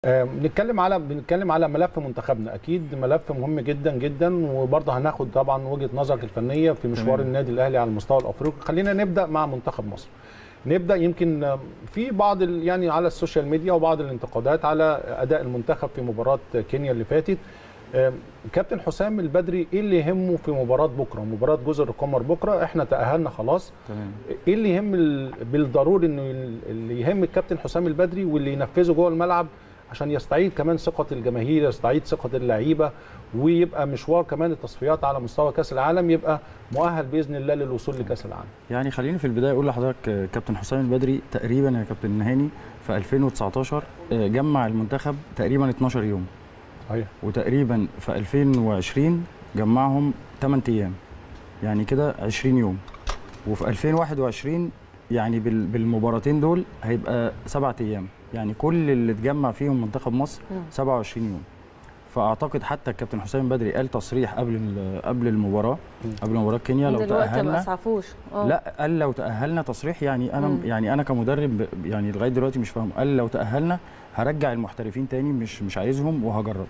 آه، بنتكلم على بنتكلم على ملف منتخبنا اكيد ملف مهم جدا جدا وبرضه هناخد طبعا وجهه نظرك الفنيه في مشوار تمام. النادي الاهلي على المستوى الافريقي خلينا نبدا مع منتخب مصر نبدا يمكن آه، في بعض ال- يعني على السوشيال ميديا وبعض الانتقادات على اداء المنتخب في مباراه كينيا اللي فاتت آه، كابتن حسام البدري ايه اللي يهمه في مباراه بكره مباراه جزر القمر بكره احنا تاهلنا خلاص تمام ايه اللي يهم ال- بالضروري انه ال- اللي يهم الكابتن حسام البدري واللي ينفذه جوه الملعب عشان يستعيد كمان ثقه الجماهير يستعيد ثقه اللعيبه ويبقى مشوار كمان التصفيات على مستوى كاس العالم يبقى مؤهل باذن الله للوصول لكاس العالم يعني خليني في البدايه اقول لحضرتك آه، كابتن حسام البدري تقريبا يا كابتن نهاني في 2019 آه، جمع المنتخب تقريبا 12 يوم صحيح وتقريبا في 2020 جمعهم 8 ايام يعني كده 20 يوم وفي 2021 يعني بال- بالمباراتين دول هيبقى سبعة ايام يعني كل اللي اتجمع فيهم منتخب مصر مم. 27 يوم فاعتقد حتى الكابتن حسام بدري قال تصريح قبل ال- قبل المباراه مم. قبل مباراه كينيا لو دلوقتي ما تاهلنا اسعفوش اه لا قال لو تاهلنا تصريح يعني انا مم. يعني انا كمدرب ب- يعني لغايه دلوقتي مش فاهم قال لو تاهلنا هرجع المحترفين تاني مش مش عايزهم وهجرب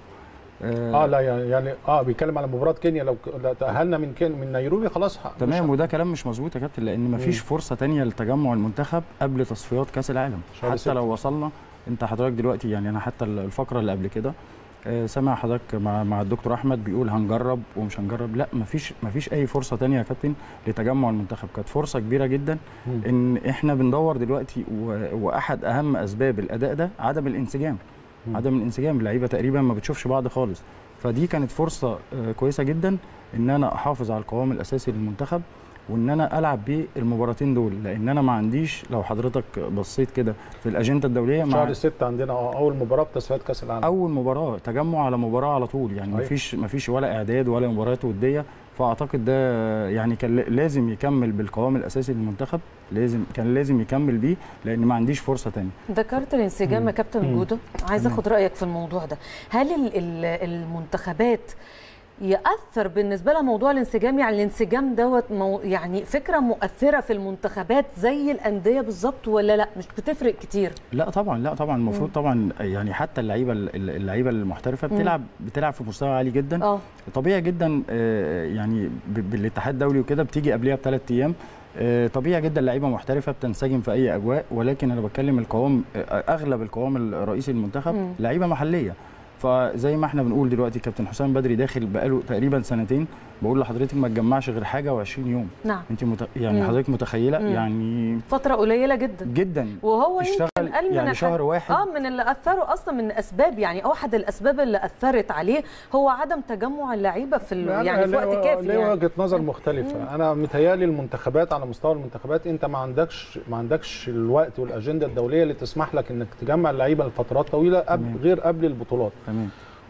اه لا يعني يعني اه بيتكلم على مباراه كينيا لو ك- لو تاهلنا من كين من نيروبي خلاص ه- تمام مش- وده كلام مش مظبوط يا كابتن لان مفيش مم. فرصه تانية لتجمع المنتخب قبل تصفيات كاس العالم شهر حتى ستة. لو وصلنا انت حضرتك دلوقتي يعني انا حتى الفقره اللي قبل كده آه، سامع حضرتك مع مع الدكتور احمد بيقول هنجرب ومش هنجرب لا مفيش مفيش اي فرصه تانية يا كابتن لتجمع المنتخب كانت فرصه كبيره جدا مم. ان احنا بندور دلوقتي و- واحد اهم اسباب الاداء ده عدم الانسجام مم. عدم الانسجام اللعيبه تقريبا ما بتشوفش بعض خالص فدي كانت فرصه آه، كويسه جدا ان انا احافظ على القوام الاساسي للمنتخب وان انا العب بيه المباراتين دول لان انا ما عنديش لو حضرتك بصيت كده في الاجنده الدوليه مع شهر 6 عندنا اه اول مباراه في تصفيات كاس العالم اول مباراه تجمع على مباراه على طول يعني أيوة. مفيش مفيش ولا اعداد ولا مباريات وديه فاعتقد ده يعني كان لازم يكمل بالقوام الاساسي للمنتخب لازم كان لازم يكمل بيه لان ما عنديش فرصه تانية ذكرت الانسجام يا كابتن مم. جودو عايز تمام. اخد رايك في الموضوع ده هل ال- ال- المنتخبات ياثر بالنسبه لها موضوع الانسجام يعني الانسجام دوت مو يعني فكره مؤثره في المنتخبات زي الانديه بالظبط ولا لا مش بتفرق كتير لا طبعا لا طبعا المفروض مم. طبعا يعني حتى اللعيبه اللعيبه المحترفه مم. بتلعب بتلعب في مستوى عالي جدا اه طبيعي جدا آه، يعني ب- بالاتحاد الدولي وكده بتيجي قبلها بثلاث ايام آه، طبيعي جدا لعيبه محترفه بتنسجم في اي اجواء ولكن انا بتكلم القوام آه، اغلب القوام الرئيسي للمنتخب مم. لعيبه محليه فزي ما احنا بنقول دلوقتي كابتن حسام بدري داخل بقاله تقريبا سنتين بقول لحضرتك ما تجمعش غير حاجه و20 يوم نعم انت مت... يعني مم. حضرتك متخيله مم. يعني فتره قليله جدا جدا وهو اشتغل يمكن قال من يعني الحاجات- شهر واحد اه من اللي اثروا اصلا من اسباب يعني احد الاسباب اللي اثرت عليه هو عدم تجمع اللعيبه في ال- لا، يعني في ليه- وقت كافي ليه يعني وجهه نظر مختلفه انا متهيالي المنتخبات على مستوى المنتخبات انت ما عندكش ما عندكش الوقت والاجنده الدوليه اللي تسمح لك انك تجمع اللعيبه لفترات طويله قبل تمام. غير قبل البطولات تمام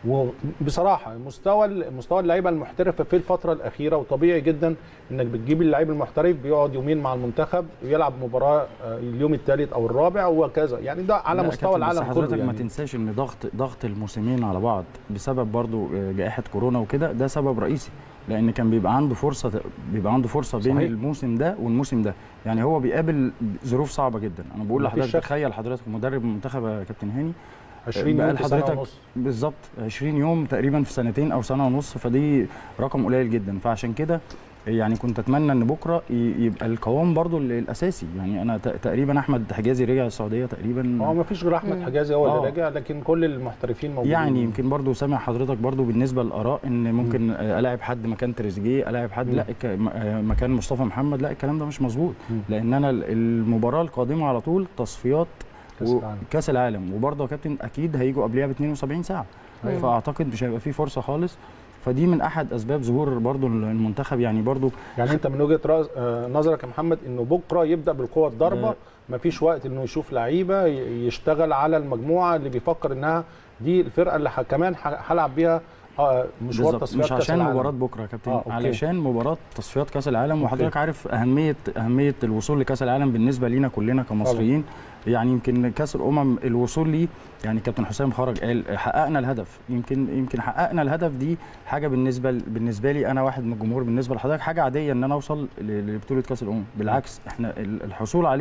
وبصراحه مستوى مستوى اللعيبه المحترفه في الفتره الاخيره وطبيعي جدا انك بتجيب اللعيب المحترف بيقعد يومين مع المنتخب ويلعب مباراه آه، اليوم الثالث او الرابع وهكذا يعني ده على لا مستوى كابتن، بس العالم حضرتك كله ما يعني. تنساش ان ضغط ضغط الموسمين على بعض بسبب برضو آه، جائحه كورونا وكده ده سبب رئيسي لان كان بيبقى عنده فرصه بيبقى عنده فرصه بين صحيح. الموسم ده والموسم ده يعني هو بيقابل ظروف صعبه جدا انا بقول مفيش لحضرتك شك. تخيل حضرتك مدرب المنتخب يا كابتن هاني 20 بقى يوم في سنه لحضرتك ونص بالظبط 20 يوم تقريبا في سنتين او سنه ونص فدي رقم قليل جدا فعشان كده يعني كنت اتمنى ان بكره ي- يبقى القوام برضو ال- الاساسي يعني انا ت- تقريبا احمد حجازي رجع السعوديه تقريبا هو ما فيش غير احمد مم. حجازي هو اللي آه. راجع لكن كل المحترفين موجودين يعني يمكن برضو سامع حضرتك برضو بالنسبه للاراء ان ممكن آه، الاعب حد مكان تريزيجيه الاعب حد مم. لا ك- م- آه، مكان مصطفى محمد لا الكلام ده مش مظبوط مم. لان انا ال- المباراه القادمه على طول تصفيات كأس و- العالم. كاس العالم وبرضه يا كابتن اكيد هيجوا قبلها ب 72 ساعه أيوة. فاعتقد مش هيبقى في فرصه خالص فدي من احد اسباب ظهور برضه المنتخب يعني برضه يعني انت من وجهه راس آه، نظرك يا محمد انه بكره يبدا بالقوه الضربه لا. مفيش وقت انه يشوف لعيبه ي- يشتغل على المجموعه اللي بيفكر انها دي الفرقه اللي ح- كمان ح- هلعب بيها آه، مشوار بالظبط تصفيات مش كاس عشان العالم. مباراه بكره يا كابتن آه، آه أوكي. علشان مباراه تصفيات كاس العالم أوكي. وحضرتك عارف اهميه اهميه الوصول لكاس العالم بالنسبه لينا كلنا كمصريين يعني يمكن كاس الامم الوصول ليه يعني كابتن حسام خرج قال حققنا الهدف يمكن يمكن حققنا الهدف دي حاجه بالنسبه بالنسبه لي انا واحد من الجمهور بالنسبه لحضرتك حاجه عاديه ان انا اوصل ل- لبطوله كاس الامم بالعكس احنا ال- الحصول عليها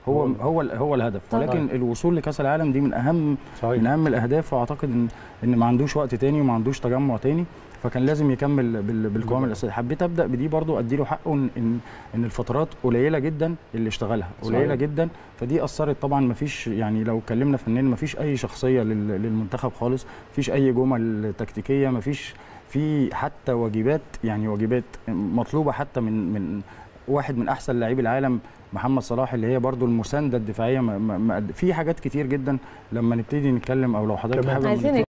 هو هو ال- هو الهدف طبعاً. ولكن الوصول لكاس العالم دي من اهم من صحيح اهم الاهداف واعتقد ان ان ما عندوش وقت تاني وما عندوش تجمع تاني فكان لازم يكمل بال- بالقوام الاساسي حبيت ابدا بدي برضو ادي له حقه ان ان ان الفترات قليله جدا اللي اشتغلها قليله صحيح. جدا فدي اثرت طبعا ما فيش يعني لو اتكلمنا فنيا ما فيش اي شخصيه لل- للمنتخب خالص ما فيش اي جمل تكتيكيه ما فيش في حتى واجبات يعني واجبات مطلوبه حتى من من واحد من احسن لاعبي العالم محمد صلاح اللي هي برضو المسانده الدفاعيه ما ما ما في حاجات كتير جدا لما نبتدي نتكلم او لو حضرتك تمام. حابب عايزين